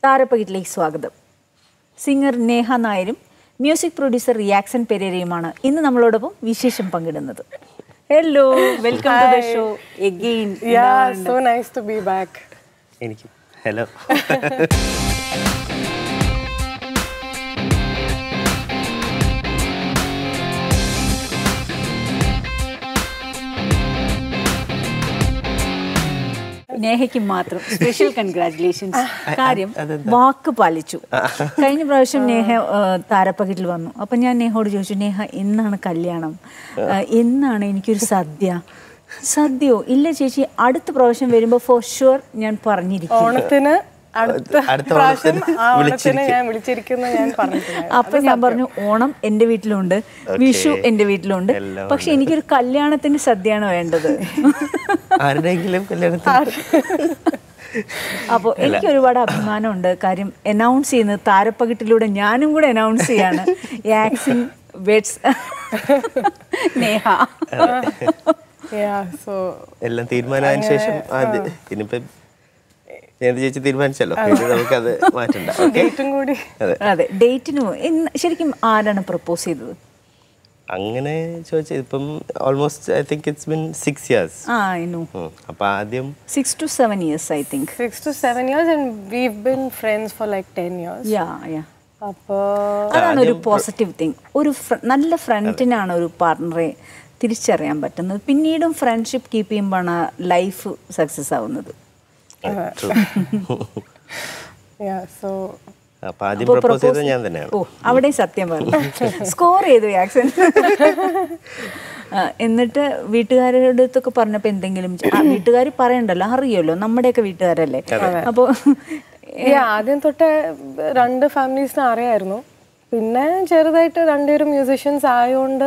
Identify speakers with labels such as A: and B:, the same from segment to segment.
A: താരപ്പകിറ്റിലേക്ക് സ്വാഗതം സിംഗർ നേഹ നായരും music producer റിയാക്സൻ പെരേരയുമാണ് ഇന്ന് നമ്മളോടൊപ്പം വിശേഷം പങ്കിടുന്നത് hello welcome to the show again
B: Yeah, so nice to be back.
C: എനിക്ക് ഹലോ
A: നേഹയ്ക്ക് മാത്രം സ്പെഷ്യൽ കൺഗ്രാറ്റുലേഷൻസ് കാര്യം വാക്ക് പാലിച്ചു കഴിഞ്ഞ പ്രാവശ്യം നേഹ ആ, താരപ്പകിറ്റിൽ വന്നു അപ്പൊ ഞാൻ നേഹയോട് ചോദിച്ചു നേഹ എന്നാണ് കല്യാണം ആ, എന്നാണ് എനിക്കൊരു സദ്യ സദ്യയോ ഇല്ല ചേച്ചി അടുത്ത പ്രാവശ്യം വരുമ്പോ ഫോർ ഷുവർ ഞാൻ പറഞ്ഞിരിക്കും
B: ഓണത്തിന് അടുത്ത
C: അടുത്ത
B: പ്രാവശ്യം
C: ഓണത്തിന്
B: ആ ഓണത്തിന്
C: വിളിച്ചിരിക്കും.
B: ഞാൻ വിളിച്ചിരിക്കുന്ന ഞാൻ പറഞ്ഞിട്ടുണ്ടായിരുന്നു
A: അപ്പൊ ഞാൻ പറഞ്ഞു ഓണം എന്റെ വീട്ടിലുണ്ട് വിഷു എന്റെ വീട്ടിലുണ്ട്
C: എല്ലാം
A: പക്ഷെ എനിക്കൊരു കല്യാണത്തിന് സദ്യയാണ് വേണ്ടത്
C: ആരുടെയെങ്കിലും കല്യാണത്തിന്
A: അപ്പോൾ എനിക്ക് ഒരുപാട് അഭിമാനമുണ്ട് കാര്യം അനൗൺസ് ചെയ്യുന്നത് താരപ്പകിട്ടിലൂടെ ഞാനും കൂടെ അനൗൺസ് ചെയ്യാണ് Yakzan weds Neha
B: Yeah, so
C: എല്ലാം തീരുമാനമായതിനു ശേഷം ആദ്യം ഇനിയിപ്പോ ഞാൻ ചേച്ചി തീരുമാനിച്ചല്ലോ ഇനി നമുക്കത് മാറ്റണ്ട ഓക്കെ
B: ഡേറ്റും കൂടി
C: അതെ
A: അതെ ഡേറ്റിന് ശരിക്കും ആരാണ് പ്രപ്പോസ് ചെയ്തത്
C: അങ്ങനെ ചോദിച്ചാൽ ഇപ്പം almost I think it's been six years
A: ആ ഇന്നു
C: അപ്പൊ ആദ്യം
A: six to seven years I think
B: six to seven years and we've been friends for like ten years
A: yeah yeah
B: അപ്പോൾ
A: അതാണ് ഒരു പോസിറ്റീവ് തിങ് ഒരു fr- നല്ല ഫ്രണ്ടിനാണ് ഒരു പാർട്ണറെ തിരിച്ചറിയാൻ പറ്റുന്നത് പിന്നീടും ഫ്രണ്ട്ഷിപ്പ് കീപ്പ് ചെയ്യുമ്പോഴാണ് ലൈഫ് സക്സസ് ആവുന്നത്
B: യാ സോ
C: അപ്പൊ ആദ്യം
A: അപ്പൊ
C: പ്രപ്പോസ് ചെയ്തത്
A: propose-
C: ഞാൻ തന്നെയാണ്
A: ഓ അവിടെ സത്യം പറഞ്ഞു സ്കോർ ചെയ്തു ആക്സൻ എന്നിട്ട് വീട്ടുകാരുടെ അടുത്തൊക്കെ പറഞ്ഞപ്പോ എന്തെങ്കിലും വീട്ടുകാർ പറയണ്ടല്ലോ അറിയുമല്ലോ നമ്മുടെയൊക്കെ വീട്ടുകാരല്ലേ അപ്പോ
B: Yeah, ആദ്യം തൊട്ട് രണ്ട് ഫാമിലീസിനെ അറിയായിരുന്നു പിന്നെ ചെറുതായിട്ട് രണ്ടുപേരും മ്യൂസിഷ്യൻസ് ആയതുകൊണ്ട്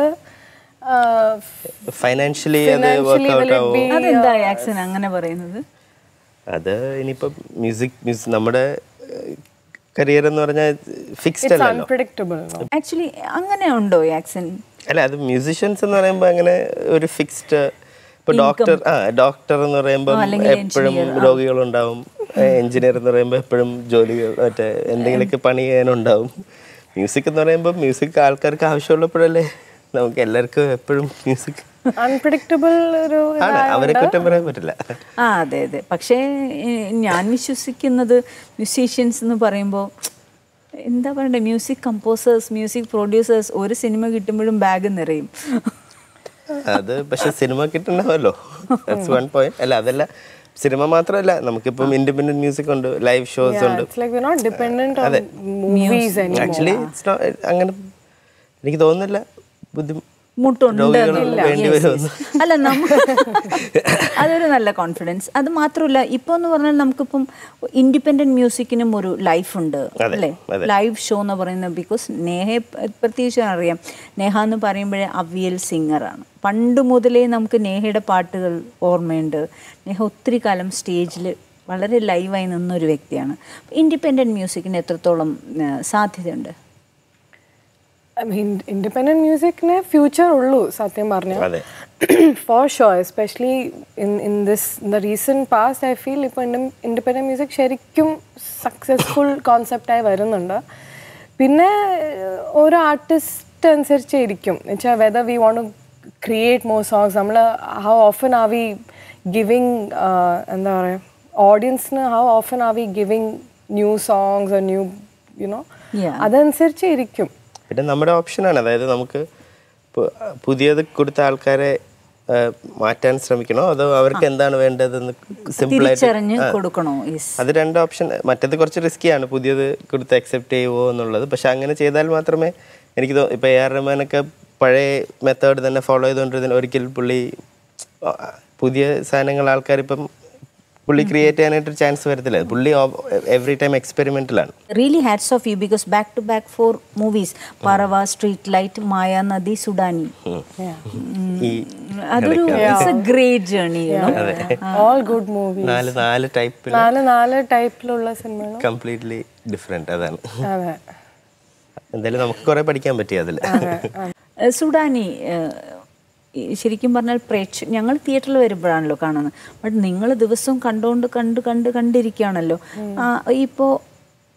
C: ഫൈനാൻഷ്യലി അത്
B: Financially
C: വർക്ക്ഔട്ട്
B: will it
C: ആവും
B: be-
A: അതെന്താ ആക്സൻ അങ്ങനെ പറയുന്നത്
C: അത് ഇനിയിപ്പോ മ്യൂസിക് മ്യൂസിക് നമ്മുടെ കരിയർ എന്ന് പറഞ്ഞാൽ ഫിക്സ്ഡ്
B: ഇറ്റ്സ്
C: അല്ലല്ലോ
B: അൺപ്രഡിക്റ്റബിൾ
A: ആക്ച്വലി അങ്ങനെ ഉണ്ടോ ആക്സൻ
C: അല്ല അത് മ്യൂസിഷ്യൻസ് എന്ന് പറയുമ്പോൾ അങ്ങനെ ഒരു ഫിക്സ്ഡ് ഇപ്പൊ ഡോക്ടർ ആ ഡോക്ടർ എന്ന് പറയുമ്പോൾ
A: അല്ലെങ്കിൽ
C: എപ്പോഴും രോഗികളുണ്ടാവും എഞ്ചിനീയർ എന്ന് പറയുമ്പോൾ എപ്പോഴും ജോലികൾ മറ്റേ എന്തെങ്കിലുമൊക്കെ പണി ചെയ്യാനുണ്ടാവും മ്യൂസിക് എന്ന് പറയുമ്പോൾ മ്യൂസിക് ആൾക്കാർക്ക് ആവശ്യമുള്ളപ്പോഴല്ലേ നമുക്ക് എല്ലാവർക്കും എപ്പോഴും മ്യൂസിക്
B: അൺപ്രഡിക്റ്റബിൾ ഒരു
C: ആണ് അവരെ കുറ്റം പറയാൻ പറ്റില്ല
A: ആ അതെ അതെ പക്ഷേ ഏഹ്, ഞാൻ വിശ്വസിക്കുന്നത് മ്യൂസീഷ്യൻസ് എന്ന് പറയുമ്പോൾ എന്താ പറയണ്ടേ മ്യൂസിക് കമ്പോസേഴ്സ് മ്യൂസിക് പ്രൊഡ്യൂസേഴ്സ് ഒരു സിനിമ കിട്ടുമ്പോഴും ബാഗ് നിറയും
C: അത് പക്ഷെ സിനിമ കിട്ടണമല്ലോ ദാറ്റ്സ് വൺ പോയിന്റ് അല്ല അതല്ല സിനിമ മാത്രമല്ല നമുക്കിപ്പം ഇൻഡിപെൻഡന്റ് മ്യൂസിക് ഉണ്ട് ലൈവ് ഷോസ് ഉണ്ട്
B: it's like we not dependent on movies anymore.
C: Actually അങ്ങനെ എനിക്ക് തോന്നുന്നില്ല ബുദ്ധി
A: മുട്ടുണ്ട്
C: രോഗികൾ
A: എന്നില്ല.
C: വേണ്ടി
A: Yes,
C: വരുമെന്ന്.
A: yes. അല്ല നമുക്ക് അതൊരു നല്ല കോൺഫിഡൻസ് അത് മാത്രമല്ല ഇപ്പോൾ എന്ന് പറഞ്ഞാൽ നമുക്കിപ്പം ഇൻഡിപെൻഡന്റ് മ്യൂസിക്കിനും ഒരു ലൈഫ് ഉണ്ട്
C: അതെ,
A: അല്ലേ
C: അതെ.
A: ലൈവ് ഷോ എന്ന് പറയുന്നത് ബിക്കോസ് നേഹയെ പ- പ്രത്യേകിച്ച് അറിയാം നേഹ എന്ന് പറയുമ്പോഴേ അവിയൽ സിംഗറാണ് പണ്ട് മുതലേ നമുക്ക് നേഹയുടെ പാട്ടുകൾ ഓർമ്മയുണ്ട് നേഹ ഒത്തിരി കാലം സ്റ്റേജിൽ വളരെ ലൈവായി നിന്നൊരു വ്യക്തിയാണ് ഇൻഡിപെൻഡന്റ് മ്യൂസിക്കിന് എത്രത്തോളം ആ, സാധ്യതയുണ്ട്
B: ഐ മീൻ ഇൻഡിപെൻഡന്റ് മ്യൂസിക്കിന് ഫ്യൂച്ചർ ഉള്ളൂ സത്യം പറഞ്ഞു
C: അതെ
B: for sure especially in in this in the recent past I feel ഇപ്പോൾ ഇൻഡിപെൻഡൻറ്റ് മ്യൂസിക് ശരിക്കും സക്സസ്ഫുൾ കോൺസെപ്റ്റായി വരുന്നുണ്ട് പിന്നെ ഏഹ്, ഓരോ ആർട്ടിസ്റ്റ് അനുസരിച്ച് ഇരിക്കും എന്നുവെച്ചാൽ whether we want create more songs നമ്മൾ how often are we giving എന്താ പറയുക ഓഡിയൻസിന് how often are we giving new songs new you know
A: Yeah.
B: അതനുസരിച്ച് ഇരിക്കും
C: പിന്നെ നമ്മുടെ ഓപ്ഷനാണ് അതായത് നമുക്ക് പു- പുതിയത് കൊടുത്ത ആൾക്കാരെ ആ, മാറ്റാൻ ശ്രമിക്കണോ അതോ അവർക്ക് എന്താണ് വേണ്ടതെന്ന് സിമ്പിളായിട്ട്
A: തിരിച്ചറിഞ്ഞ് കൊടുക്കണോ യെസ്
C: അത് രണ്ട് ഓപ്ഷൻ മറ്റേത് കുറച്ച് റിസ്ക്കിയാണ് പുതിയത് കൊടുത്ത് അക്സെപ്റ്റ് ചെയ്യുമോ എന്നുള്ളത് പക്ഷെ അങ്ങനെ ചെയ്താൽ മാത്രമേ എനിക്ക് തോ ഇപ്പോൾ എ ആർ റഹ്മാനൊക്കെ പഴയ മെത്തേഡ് തന്നെ ഫോളോ ചെയ്തുകൊണ്ടിരുന്ന ഒരിക്കൽ പുള്ളി ആ, പുതിയ സാധനങ്ങൾ ആൾക്കാർ ഇപ്പം പുള്ളി ക്രിയേറ്റ് ചെയ്യാനായിട്ടൊരു ചാൻസ് വരത്തില്ല പുള്ളി എവറി ടൈം എക്സ്പെരിമെന്റലാണ്
A: really hats off you because back to back for movies Parava Street Light Mayanadhi Sudani
C: ഈ
A: അതൊരു it's a great journey
B: all good movie
C: നാല് നാല് ടൈപ്പിൽ
B: നാല് നാല് ടൈപ്പിലുള്ള സിനിമകളും
C: കംപ്ലീറ്റ്ലി ഡിഫറെന്റ് അതാണ്
B: അതെ
C: എന്തായാലും നമുക്ക് കുറെ പഠിക്കാൻ പറ്റി അതിൽ
A: സുഡാനി ഏഹ്, ഈ ശരിക്കും പറഞ്ഞാൽ പ്രേക്ഷ ഞങ്ങൾ തിയേറ്ററിൽ വരുമ്പോഴാണല്ലോ കാണുന്നത് ബട്ട് നിങ്ങൾ ദിവസവും കണ്ടുകൊണ്ട് കണ്ട് കണ്ട് കണ്ടിരിക്കുകയാണല്ലോ ആ, ഇപ്പോൾ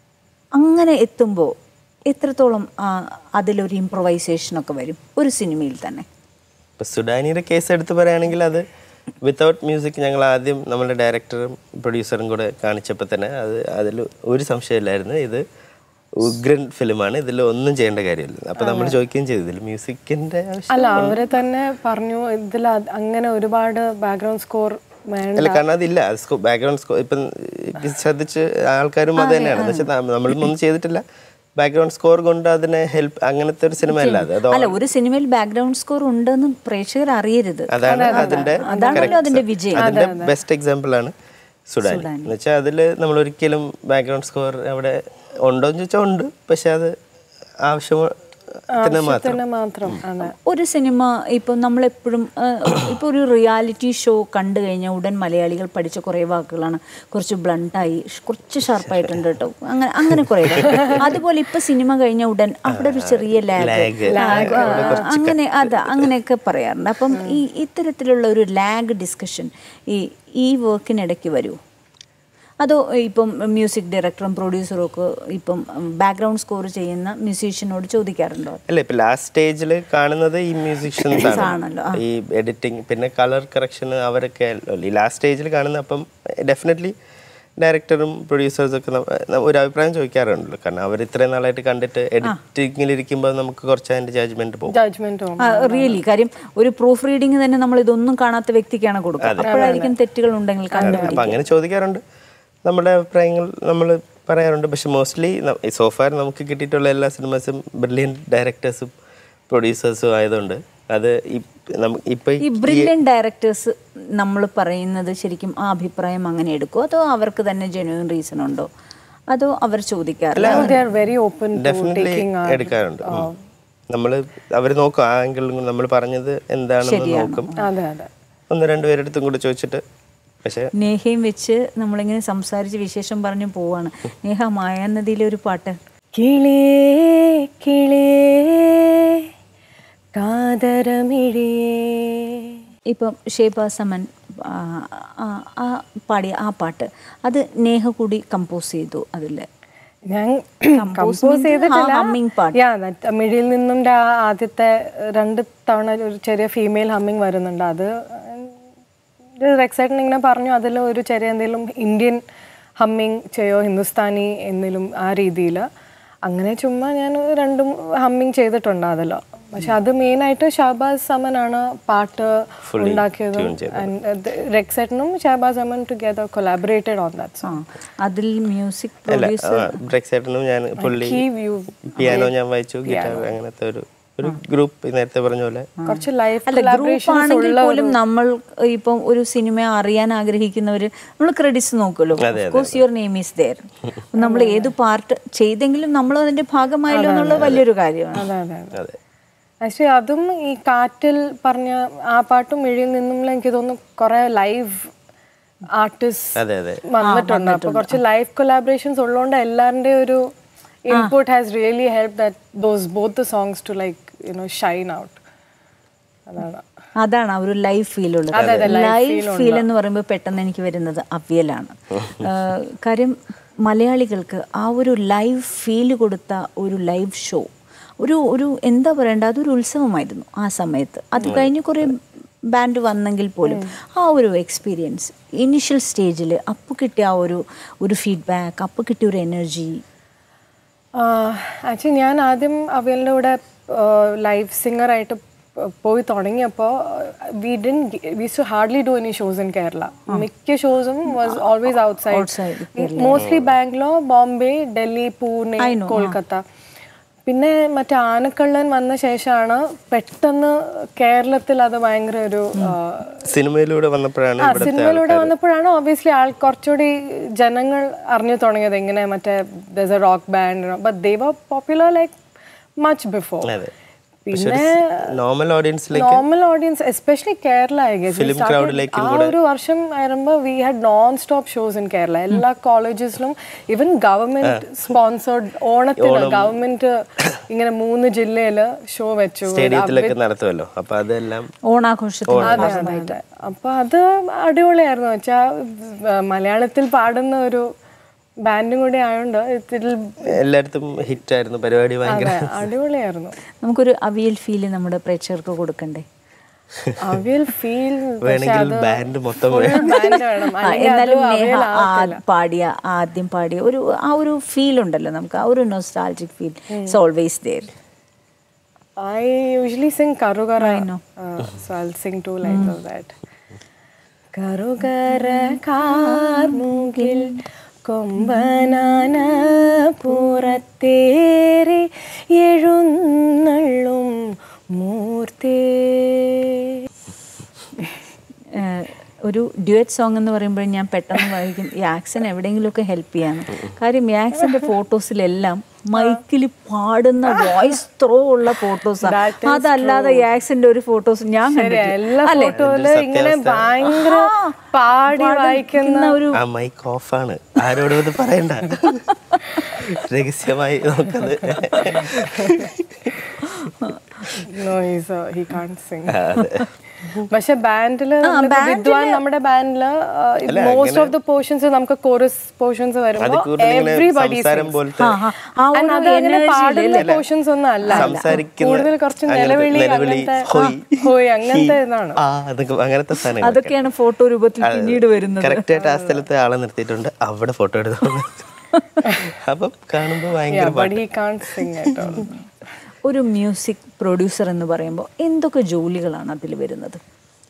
A: അങ്ങനെ എത്തുമ്പോൾ എത്രത്തോളം ആ, അതിലൊരു ഇമ്പ്രവൈസേഷനൊക്കെ വരും ഒരു സിനിമയിൽ തന്നെ
C: ഇപ്പൊ സുഡാനിയുടെ കേസ് എടുത്ത് പറയുകയാണെങ്കിൽ അത് വിത്തൗട്ട് മ്യൂസിക് ഞങ്ങൾ ആദ്യം നമ്മുടെ ഡയറക്ടറും പ്രൊഡ്യൂസറും കൂടെ കാണിച്ചപ്പോൾ തന്നെ അത് അതിൽ ഒരു സംശയമില്ലായിരുന്നു ഇത് ഉഗ്രൻ ഫിലിമാണ് ഇതിൽ ഒന്നും ചെയ്യേണ്ട കാര്യമില്ല അപ്പൊ നമ്മൾ ചോദിക്കുകയും ചെയ്തു ഇതിൽ മ്യൂസിക്കിന്റെ ആവശ്യം
B: അല്ല അവര് തന്നെ പറഞ്ഞു ഇതിൽ അങ്ങനെ ഒരുപാട് ബാക്ക്ഗ്രൗണ്ട് സ്കോർ വേണ്ട
C: അല്ല കാരണം അതില്ല ബാക്ക്ഗ്രൗണ്ട് സ്കോർ ഇപ്പം ഇത് ശ്രദ്ധിച്ച് ആൾക്കാരും അത് തന്നെയാണ് എന്ന് വെച്ചാൽ നമ്മളും ഒന്നും ചെയ്തിട്ടില്ല ബാക്ക്ഗ്രൗണ്ട് സ്കോർ കൊണ്ട് അതിനെ ഹെൽപ്പ് അങ്ങനത്തെ ഒരു സിനിമ അല്ല അത് അത്
A: അല്ല ഒരു സിനിമയിൽ ബാക്ക്ഗ്രൗണ്ട് സ്കോർ ഉണ്ടെന്ന് പ്രേക്ഷകർ അറിയരുത്
C: അതാണ് അതിന്റെ
A: അതാണല്ലോ
C: correct-
A: അതിന്റെ വിജയം.
C: അതിന്റെ ബെസ്റ്റ് എക്സാമ്പിൾ ആണ് സുഡാൻ എന്ന് വെച്ചാൽ അതിൽ നമ്മൾ ഒരിക്കലും ബാക്ക്ഗ്രൗണ്ട് സ്കോർ അവിടെ ഉണ്ടോ എന്ന് ചോദിച്ചാൽ ഉണ്ട് പക്ഷെ അത് ആവശ്യത്തിന് മാത്രം
B: തന്നെ മാത്രം അതെ
A: ഒരു സിനിമ ഇപ്പം നമ്മളെപ്പോഴും ഇപ്പോൾ ഒരു റിയാലിറ്റി ഷോ കണ്ടു കഴിഞ്ഞാൽ ഉടൻ മലയാളികൾ പഠിച്ച കുറേ വാക്കുകളാണ് കുറച്ച് ബ്ലണ്ടായി കുറച്ച് ഷാർപ്പായിട്ടുണ്ട് കേട്ടോ അങ്ങനെ അങ്ങനെ കുറേ അതുപോലെ ഇപ്പം സിനിമ കഴിഞ്ഞ ഉടൻ അവിടെ ഒരു ചെറിയ ലാഗ്
C: Lag.
A: അങ്ങനെ അതാ അങ്ങനെയൊക്കെ പറയാറുണ്ട് അപ്പം ഈ ഇത്തരത്തിലുള്ള ഒരു ലാഗ് ഡിസ്കഷൻ ഈ ഈ വർക്കിനിടയ്ക്ക് വരുമോ അതോ ഇപ്പം മ്യൂസിക് ഡയറക്ടറും പ്രൊഡ്യൂസറും ഒക്കെ ഇപ്പം ബാക്ക്ഗ്രൗണ്ട് സ്കോർ ചെയ്യുന്ന മ്യൂസീഷ്യനോട് ചോദിക്കാറുണ്ടോ
C: അല്ല ഇപ്പൊ ലാസ്റ്റ് സ്റ്റേജിൽ കാണുന്നത് ഈ മ്യൂസിഷ്യൻസ്
A: ആണല്ലോ,
C: ആണ് ഈ എഡിറ്റിംഗ് പിന്നെ കളർ കറക്ഷൻ അവരൊക്കെ അല്ലോ. ഈ ലാസ്റ്റ് സ്റ്റേജിൽ കാണുന്ന അപ്പം ഡെഫിനറ്റ്ലി ഡയറക്ടറും പ്രൊഡ്യൂസേഴ്സും ഒക്കെ ന- ന- ഒരു അഭിപ്രായം ചോദിക്കാറുണ്ടല്ലോ കാരണം അവർ ഇത്രയും നാളായിട്ട് കണ്ടിട്ട് എഡിറ്റിംഗിൽ ഇരിക്കുമ്പോൾ നമുക്ക് കുറച്ച് അതിന്റെ ജഡ്ജ്മെന്റ് പോകും
B: ജഡ്ജ്മെന്റ്
A: റിയലി കാര്യം ഒരു പ്രൂഫ് റീഡിംഗ് തന്നെ നമ്മൾ ഇതൊന്നും കാണാത്ത വ്യക്തിക്കാണ് കൊടുക്കുക അപ്പോഴായിരിക്കും തെറ്റുകൾ ഉണ്ടെങ്കിൽ കണ്ടുപിടിക്കുക
C: അപ്പം അങ്ങനെ ചോദിക്കാറുണ്ട് നമ്മുടെ അഭിപ്രായങ്ങൾ നമ്മൾ പറയാറുണ്ട് പക്ഷെ മോസ്റ്റ്ലി സോഫാർ നമുക്ക് കിട്ടിയിട്ടുള്ള എല്ലാ സിനിമസും ബ്രില്യൻ ഡയറക്ടേഴ്സും പ്രൊഡ്യൂസേഴ്സും ആയതുകൊണ്ട് അത് ഇപ്പൊ
A: ഈ ബ്രില്യൻ ഡയറക്ടേഴ്സ് നമ്മൾ പറയുന്നത് ശരിക്കും ആ അഭിപ്രായം അങ്ങനെ എടുക്കുമോ അതോ അവർക്ക് തന്നെ ജെന്യൂൻ റീസൺ ഉണ്ടോ അതോ അവർ ചോദിക്കാറില്ല
B: they are very open to
C: definitely
B: taking
C: എടുക്കാറുണ്ട് നമ്മൾ അവർ നോക്കും ആ ആംഗിളിൽ നമ്മൾ പറഞ്ഞത് എന്താണെന്ന് നോക്കും
B: അതെ അതെ
C: ഒന്ന് രണ്ട് പേരെടുത്തും കൂടെ ചോദിച്ചിട്ട് പക്ഷെ
A: നേഹയും വെച്ച് നമ്മളിങ്ങനെ സംസാരിച്ച് വിശേഷം പറഞ്ഞു പോവാണ് നേഹ മായാനദിയിലെ ഒരു പാട്ട്
B: കിളേ കിളേ കാതരമിഴിയേ
A: ഇപ്പം ഷേബ സമൻ ആ, ആ, ആ പാടിയ ആ പാട്ട് അത് നേഹ കൂടി കമ്പോസ് ചെയ്തു അതിൽ
B: ഞാൻ
A: Compose
B: കമ്പോസ്
A: means
B: ചെയ്തിട്ടില്ല
A: ആ humming part.
B: യാ മിഴിയിൽ നിന്നും ആ ആദ്യത്തെ രണ്ട് തവണ ഒരു ചെറിയ ഫീമെയിൽ ഹമ്മിങ് വരുന്നുണ്ട് അത് റെക്സൈറ്റൻ ഇങ്ങനെ പറഞ്ഞു അതിൽ ഒരു ചെറിയ എന്തെങ്കിലും ഇന്ത്യൻ ഹമ്മിങ് ചെയ്യോ ഹിന്ദുസ്ഥാനി എന്തെങ്കിലും ആ രീതിയിൽ അങ്ങനെ ചുമ്മാ ഞാൻ രണ്ടും ഹമ്മിങ് ചെയ്തിട്ടുണ്ട് അതിലോ പക്ഷെ അത് മെയിനായിട്ട് ഷഹബാസ് സമനാണ് പാട്ട് ഉണ്ടാക്കിയത് റെക്സൈറ്റനും Shahabaz Aman together collaborated on that
A: ആ അതിൽ മ്യൂസിക്
C: അല്ല
A: പ്രൊഡ്യൂസർ
C: ബ്രേക്സൈറ്റിനും ഞാൻ പുള്ളി
B: Key view.
C: പിയാനോ ഞാൻ വായിച്ചു ഗിറ്റാർ അങ്ങനത്തെ ഒരു ഒരു ഗ്രൂപ്പ് നേരത്തെ പറഞ്ഞ പോലെ
B: കുറച്ച് ലൈഫ്
A: അല്ല ഗ്രൂപ്പ് ആണെങ്കിൽ പോലും നമ്മൾ ഇപ്പം ഒരു സിനിമ അറിയാൻ ആഗ്രഹിക്കുന്നവർ നമ്മൾ ക്രെഡിറ്റ്സ് നോക്കുമല്ലോ course your name is there നമ്മൾ ഏത് പാർട്ട് ചെയ്തെങ്കിലും നമ്മൾ അതിന്റെ ഭാഗമായല്ലോ എന്നുള്ളത് വലിയൊരു കാര്യമാണ്
B: അതെ അതെ അതെ
C: അതെ
B: ആക്ച്വലി അതും ഈ കാറ്റിൽ പറഞ്ഞ ആ പാട്ടും മിഴിയിൽ നിന്നും എനിക്ക് തോന്നുന്നു കുറെ ലൈവ് ആർട്ടിസ്റ്റ്
C: അതെ അതെ
B: വന്നിട്ടുണ്ട് അപ്പൊ കുറച്ച് ലൈവ് കൊലാബറേഷൻസ് ഉള്ളതുകൊണ്ട് എല്ലാവരുടെ ഒരു input has really help that those both the songs to like you know shine out അതാണ്
A: അതാണ് ആ ഒരു ലൈവ് ഫീൽ ഉള്ളത് ലൈവ് ഫീൽ എന്ന് പറയുമ്പോൾ പെട്ടെന്ന് എനിക്ക് വരുന്നത് അവ്യലാണ് ആ, കാര്യം മലയാളികൾക്ക് ആ ഒരു ലൈവ് ഫീൽ കൊടുത്ത ഒരു ലൈവ് ഷോ ഒരു ഒരു എന്താ പറയണ്ട അതൊരു ഉത്സവമായിരുന്നു ആ സമയത്ത് അത് കഴിഞ്ഞ് കുറേ ബാൻഡ് വന്നെങ്കിൽ പോലും ആ ഒരു എക്സ്പീരിയൻസ് ഇനിഷ്യൽ സ്റ്റേജിൽ അപ്പോൾ കിട്ടിയ ആ ഒരു ഒരു ഫീഡ്ബാക്ക് അപ്പോൾ കിട്ടിയ ഒരു എനർജി
B: ആക്ച്വലി ഞാൻ ആദ്യം അവലിൻ്റെ കൂടെ ലൈവ് സിംഗറായിട്ട് പോയി തുടങ്ങിയപ്പോൾ we didn't we to hardly do any shows in Kerala മിക്ക ഷോസും was always outside
A: Outside
B: mostly Bangalore Bombay Delhi Pune Kolkata പിന്നെ മറ്റേ ആനക്കള്ളൻ വന്ന ശേഷമാണ് പെട്ടെന്ന് കേരളത്തിൽ അത് ഭയങ്കര ഒരു ആ,
C: സിനിമയിലൂടെ വന്നപ്പോഴാണ്
B: ആ
C: ഇവിടുത്തെ
B: സിനിമയിലൂടെ വന്നപ്പോഴാണ് ഓബിയസ്ലി ആൾ കുറച്ചുകൂടി ജനങ്ങൾ അറിഞ്ഞു തുടങ്ങിയത് എങ്ങനെ മറ്റേ does a rock band but they were popular like much before
C: അതെ
B: പിന്നെ
C: നോർമൽ ഓഡിയൻസിലേക്ക്
B: normal audience especially Kerala I guess. We
C: Film
B: started-
C: crowd-ലേക്കും
B: ആ ഒരു വർഷം ആയിരുമ്പോൾ we had non stop shows in Kerala എല്ലാ കോളേജസിലും ഈവൻ ഗവൺമെന്റ് സ്പോൺസേർഡ് ഓണത്തിന് ഗവൺമെന്റ് ഇങ്ങനെ മൂന്ന് ജില്ലയില് ഷോ വെച്ചു
C: സ്റ്റേഡിയത്തിലൊക്കെ നടത്തുമല്ലോ അപ്പൊ അതെല്ലാം
A: ഓണാഘോഷത്തിന്
B: അതെ അതെ അതെ അപ്പൊ അത് അടിപൊളിയായിരുന്നു വെച്ചാ മലയാളത്തിൽ പാടുന്ന ഒരു ബാൻഡും കൂടി ആയതുകൊണ്ട് ഇതിൽ
C: എല്ലായിടത്തും ഹിറ്റായിരുന്നു പരിപാടി ഭയങ്കര
B: അടിപൊളിയായിരുന്നു
A: നമുക്കൊരു അവിയൽ ഫീല് നമ്മുടെ പ്രേക്ഷകർക്ക് കൊടുക്കണ്ടേ
B: അവിയൽ ഫീൽ
C: വേണമെങ്കിൽ ബാൻഡ് മൊത്തം വേണം.
B: ബാൻഡ് വേണം
A: ആ,
B: അല്ലെങ്കിൽ അത്
A: എന്നാലും നേഹ
B: അവിയൽ
A: ആ പാടിയ ആദ്യം പാടിയ ഒരു ആ ഒരു ഫീൽ ഉണ്ടല്ലോ നമുക്ക് ആ ഒരു nostalgic feel it's always there
B: I usually sing Karugara. Uh, so I'll sing two lines of that. കറുകര കാർമുകിൽ കൊമ്പനാന പുറത്തേറി എഴുന്നള്ളും മൂർത്തേ
A: ഒരു ഡ്യുവറ്റ് സോങ് എന്ന് പറയുമ്പോൾ ഞാൻ പെട്ടെന്ന് വായിക്കും ഈ ആക്സൻ എവിടെയെങ്കിലുമൊക്കെ ഹെൽപ്പ് ചെയ്യാന്ന് കാര്യം ഈ ആക്സന്റെ ഫോട്ടോസിലെല്ലാം മൈക്കിൽ പാടുന്ന വോയിസ് ത്രോ ഉള്ള ഫോട്ടോസാണ് അതല്ലാതെ ഈ ആക്സന്റെ ഒരു ഫോട്ടോസ് ഞാൻ കണ്ടിട്ടില്ല.
B: എല്ലാ
A: അല്ലേ?
B: ഫോട്ടോയില് ഇങ്ങനെ ഭയങ്കര പാടി വായിക്കുന്ന
A: ഒരു
C: ആ മൈക്ക് ഓഫാണ് ആരോടും ഇത് പറയണ്ട രഹസ്യമായി നമുക്കത്
B: No, he's a, he can't sing.
C: അതെ.
B: പക്ഷെ ബാൻഡില് വിദ്വാൻ നമ്മുടെ ബാൻഡില് മോസ്റ്റ് ഓഫ് ദ പോർഷൻസ് നമുക്ക് കോറസ് പോർഷൻസ്
C: അത്
B: വരുമ്പോൾ
C: കൂടുതൽ ഇങ്ങനെ
B: എവറിബഡി
C: സംസാരം പോലത്തെ
A: ആ, ആ, ആ ഒരു
B: അതങ്ങനെ
A: energy
B: പാടുന്ന
A: ഇല്ലേ?
B: പോർഷൻസ് ഒന്നും അല്ല
C: സംസാരിക്കുന്ന
B: കൂടുതൽ കുറച്ച്
C: അങ്ങനത്തെ
B: നിലവിളി
C: നിലവിളി,
B: അങ്ങനത്തെ
C: ഹോയ്,
B: ഹോയ് അങ്ങനത്തെ
C: ഹീ,
B: ഇതാണ്
C: ആ അതൊക്കെ അങ്ങനത്തെ സാധനങ്ങൾ
A: അതൊക്കെയാണ് ഫോട്ടോ രൂപത്തിൽ പിന്നീട് വരുന്നത്
C: കറക്റ്റ് ആയിട്ട് ആ സ്ഥലത്ത് ആളെ നിർത്തിയിട്ടുണ്ട് അവിടെ ഫോട്ടോ എടുത്തു അപ്പം കാണുമ്പോ ഭയങ്കര
B: but he can't sing at all
A: ഒരു മ്യൂസിക് പ്രൊഡ്യൂസർ എന്ന് പറയുമ്പോൾ എന്തൊക്കെ ജോലികളാണ് അതിൽ വരുന്നത്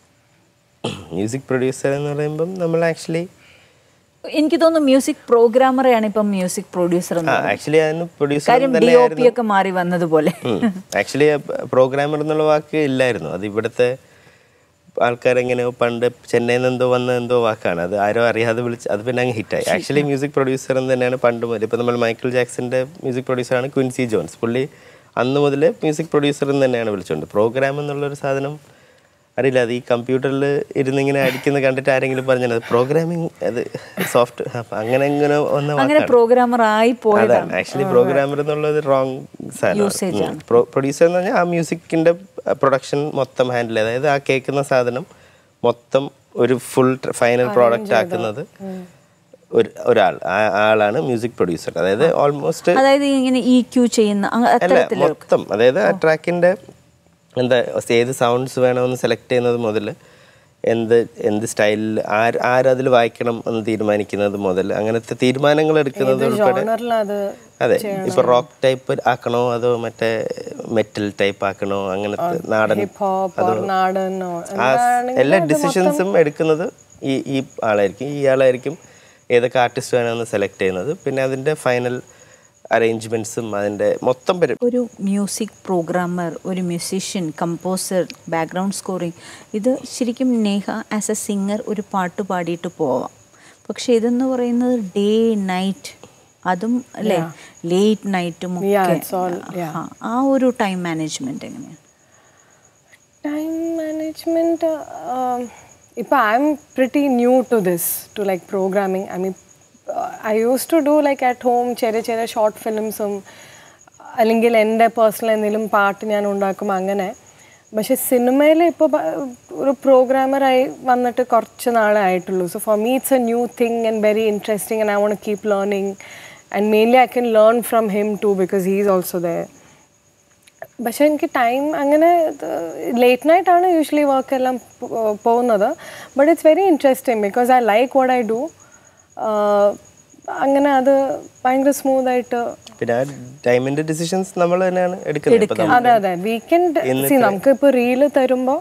C: മ്യൂസിക് പ്രൊഡ്യൂസർ എന്ന് പറയുമ്പം നമ്മൾ ആക്ച്വലി
A: എനിക്ക് തോന്നുന്നു മ്യൂസിക് പ്രോഗ്രാമറെയാണ് ഇപ്പം മ്യൂസിക് പ്രൊഡ്യൂസർ എന്ന് പറയുന്നത്.
C: ആക്ച്വലി അതിന് പ്രൊഡ്യൂസർ
A: കാര്യം ഡി ഒ പി ഒക്കെ മാറി വന്നതുപോലെ
C: ആക്ച്വലി പ്രോഗ്രാമർ എന്നുള്ള വാക്ക് ഇല്ലായിരുന്നു അത് ഇവിടുത്തെ ആൾക്കാരെങ്ങനെയോ പണ്ട് ചെന്നൈയിൽ നിന്ന് എന്തോ വന്ന എന്തോ വാക്കാണ് അത് ആരോ അറിയാതെ വിളിച്ച് അത് പിന്നെ അങ്ങ് ഹിറ്റായി ആക്ച്വലി മ്യൂസിക് പ്രൊഡ്യൂസർ എന്ന് തന്നെയാണ് പണ്ട് മുതൽ ഇപ്പോൾ നമ്മൾ മൈക്കിൾ ജാക്സന്റെ മ്യൂസിക് പ്രൊഡ്യൂസറാണ് ക്വിൻസി ജോൺസ് പുള്ളി അന്ന് മുതൽ മ്യൂസിക് പ്രൊഡ്യൂസർ എന്ന് തന്നെയാണ് വിളിച്ചുകൊണ്ട് പ്രോഗ്രാം എന്നുള്ളൊരു സാധനം അറിയില്ല അത് ഈ കമ്പ്യൂട്ടറിൽ ഇരുന്നിങ്ങനെ അടിക്കുന്ന കണ്ടിട്ട് ആരെങ്കിലും പറഞ്ഞത് പ്രോഗ്രാമിംഗ് അത് സോഫ്റ്റ് അങ്ങനെ ഇങ്ങനെ വന്ന
A: അങ്ങനെ
C: വാക്കാണ്
A: പ്രോഗ്രാമർ ആയി പോയതാണ്
C: അതാണ് ആക്ച്വലി പ്രോഗ്രാമർ എന്നുള്ളത് റോങ്
A: Usage
C: സാധനം പ്രൊഡ്യൂസർ എന്ന് പറഞ്ഞാൽ ആ മ്യൂസിക്കിന്റെ പ്രൊഡക്ഷൻ മൊത്തം ഹാൻഡിൽ അതായത് ആ കേൾക്കുന്ന സാധനം മൊത്തം ഒരു ഫുൾ ഫൈനൽ പ്രോഡക്റ്റ് ആക്കുന്നത് ഒരു ഒരാൾ ആ ആളാണ് മ്യൂസിക് പ്രൊഡ്യൂസർ അതായത് ഓൾമോസ്റ്റ്
A: അതായത് ഇങ്ങനെ ഇ ക്യൂ ചെയ്യുന്ന അങ്ങ-
C: അല്ല
A: അത്തരത്തില്
C: മൊത്തം അതായത് ആ ട്രാക്കിന്റെ എന്താ ഏത് സൗണ്ട്സ് വേണമെന്ന് സെലക്ട് ചെയ്യുന്നത് മുതൽ എന്ത് എന്ത് സ്റ്റൈലിൽ ആര് ആരതിൽ വായിക്കണം എന്ന് തീരുമാനിക്കുന്നത് മുതൽ അങ്ങനത്തെ തീരുമാനങ്ങൾ എടുക്കുന്നത് ഉൾപ്പെടെ
B: ജോണറിൽ അത്
C: അതെ ഇപ്പൊ റോക്ക് ടൈപ്പ് ആക്കണോ അതോ മറ്റേ മെറ്റൽ ടൈപ്പ് ആക്കണോ അങ്ങനത്തെ നാടൻ
B: ഹിപ്പ് ഹോപ്പ് ഓർ നാടനോ
C: ആ എല്ലാ ഡിസിഷൻസും എടുക്കുന്നത് ഈ ഈ ആളായിരിക്കും ഈ ആളായിരിക്കും ഏതൊക്കെ ആർട്ടിസ്റ്റ് വേണമെന്ന് സെലക്ട് ചെയ്യുന്നത് പിന്നെ അതിന്റെ ഫൈനൽ അറേഞ്ച്മെന്റ്സും അതിന്റെ മൊത്തം പരി
A: ഒരു മ്യൂസിക് പ്രോഗ്രാമർ ഒരു മ്യൂസീഷ്യൻ കമ്പോസർ ബാക്ക്ഗ്രൗണ്ട് സ്കോറിങ് ഇത് ശരിക്കും നേഹ ആസ് എ സിംഗർ ഒരു പാട്ട് പാടിയിട്ട് പോവാം പക്ഷെ ഇതെന്ന് പറയുന്നത് ഡേ നൈറ്റ് അതും അല്ലേ ലേറ്റ് നൈറ്റും
B: Yeah,
A: ഒക്കെ
B: it's all- yeah.
A: ആ, ആ ഒരു ടൈം മാനേജ്മെന്റ് എങ്ങനെയാണ്
B: ടൈം മാനേജ്മെന്റ് ഇപ്പൊ I am pretty new to this to like programming I mean I use to do like at home ചെറിയ ചെറിയ ഷോർട്ട് ഫിലിംസും അല്ലെങ്കിൽ എൻ്റെ പേഴ്സണൽ എന്തെങ്കിലും പാട്ട് ഞാൻ ഉണ്ടാക്കും അങ്ങനെ പക്ഷെ സിനിമയിൽ ഇപ്പോൾ ഒരു പ്രോഗ്രാമറായി വന്നിട്ട് കുറച്ച് നാളെ ആയിട്ടുള്ളൂ so for me it's a new thing and very interesting and I want keep learning and mainly I can learn from him too because he is also there പക്ഷെ എനിക്ക് ടൈം അങ്ങനെ ലേറ്റ് നൈറ്റ് ആണ് usually work എല്ലാം പോ- പോകുന്നത് but it's very interesting because I like what I do അങ്ങനെ അത് ഭയങ്കര സ്മൂത്ത് ആയിട്ട്
C: പിന്നെ ആ ടൈമിന്റെ ഡിസിഷൻസ് നമ്മൾ തന്നെയാണ് എടുക്കുന്നത് ഇപ്പൊ നമ്മൾ
B: അതെ അതെ വീക്കെൻഡ് സി നമുക്ക് ഇപ്പോൾ റീല് തരുമ്പോൾ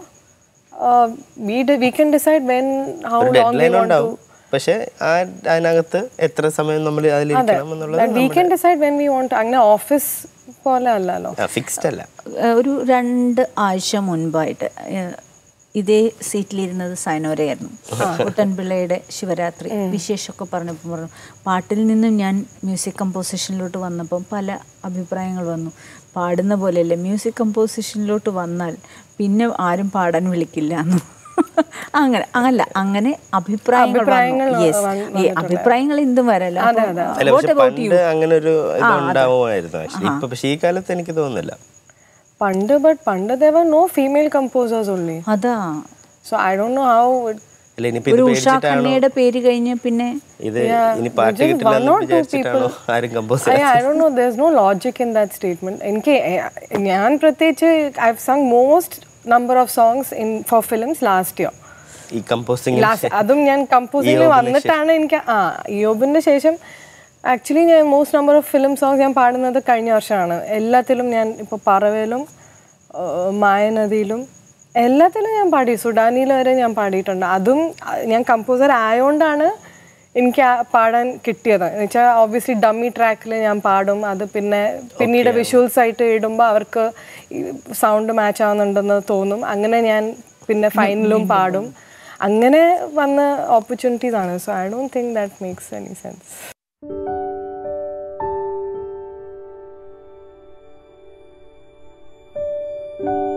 B: we can decide when how
C: ഒരു
B: ലോങ്
C: ഡെഡ് ലൈൻ ഉണ്ടാവും പക്ഷെ ആ അതിനകത്ത് എത്ര സമയം നമ്മൾ അതിലിരിക്കണം എന്നുള്ളത്
B: we can decide when we want അങ്ങനെ ഓഫീസ് പോലെ അല്ലല്ലോ
C: ഫിക്സ്ഡ് അല്ല
A: ഏഹ് ഒരു രണ്ട് ആഴ്ച മുൻപായിട്ട് ഏഹ് ഇതേ സീറ്റിലിരുന്നത് സൈനോരയായിരുന്നു കുട്ടൻപിള്ളയുടെ ശിവരാത്രി വിശേഷമൊക്കെ പറഞ്ഞപ്പോൾ പറഞ്ഞു പാട്ടിൽ നിന്നും ഞാൻ മ്യൂസിക് കമ്പോസിഷനിലോട്ട് വന്നപ്പം പല അഭിപ്രായങ്ങൾ വന്നു പാടുന്ന പോലെയല്ലേ മ്യൂസിക് കമ്പോസിഷനിലോട്ട് വന്നാൽ പിന്നെ ആരും പാടാൻ വിളിക്കില്ല എന്ന് അങ്ങനെ അല്ല അങ്ങനെ അഭിപ്രായങ്ങൾ
B: അഭിപ്രായങ്ങൾ
A: യെസ്
B: വന്ന്
A: ഈ അഭിപ്രായങ്ങൾ എന്തും വരല്ലോ
C: അല്ല പക്ഷെ പണ്ട് അങ്ങനെ ഒരു ഇത് ഉണ്ടാവുമായിരുന്നു ആക്ച്വലി ഇപ്പൊ പക്ഷെ ഈ കാലത്ത് എനിക്ക് തോന്നുന്നില്ല
B: പണ്ട് ബട്ട് പണ്ട് there were no female composers only
A: അതാ
B: So I don't know how it
C: അല്ല ഇനിയിപ്പോ ഇത്
A: ഒരു ഉഷ
C: പേടിച്ചിട്ടാണോ
A: ഖന്നയുടെ പേര് കഴിഞ്ഞ് പിന്നെ
C: ഇത് ഇനി പാട്ട്
B: just
C: കിട്ടില്ല
B: one
C: എന്ന്
B: or two
C: വിചാരിച്ചിട്ടാണോ ആരും compose
B: I, I don't know. There's no logic in that statement. എനിക്ക് എ- ഞാൻ പ്രത്യേകിച്ച് I have sung most number of songs in for films last year
C: ഈ കമ്പോസിംഗ്
B: ലാസ്റ്റ് അതും ഞാൻ കമ്പോസിംഗിൽ
C: ഇയോബിന്
B: വന്നിട്ടാണ് എനിക്ക് ആ യോബിന്റെ ശേഷം ആക്ച്വലി ഞാൻ most number of film songs ഞാൻ പാടുന്നത് കഴിഞ്ഞ വർഷമാണ് എല്ലാത്തിലും ഞാൻ ഇപ്പോൾ പറവയിലും ആ, മായനദിയിലും എല്ലാത്തിലും ഞാൻ പാടി സുഡാനിയിൽ വരെ ഞാൻ പാടിയിട്ടുണ്ട് അതും ആ, ഞാൻ കമ്പോസർ ആയതുകൊണ്ടാണ് എനിക്ക് ആ പാടാൻ കിട്ടിയത് എന്ന് വെച്ചാൽ ഓബ്വിയസ്ലി ഡമ്മി ട്രാക്കിൽ ഞാൻ പാടും അത് പിന്നെ പിന്നീട് വിഷ്വൽസ് ആയിട്ട് ഇടുമ്പോൾ അവർക്ക് സൗണ്ട് മാച്ച് ആവുന്നുണ്ടെന്ന് തോന്നും അങ്ങനെ ഞാൻ പിന്നെ ഫൈനലും പാടും അങ്ങനെ വന്ന ഓപ്പർച്യൂണിറ്റീസ് ആണ് so I don't think that makes any sense
D: thank you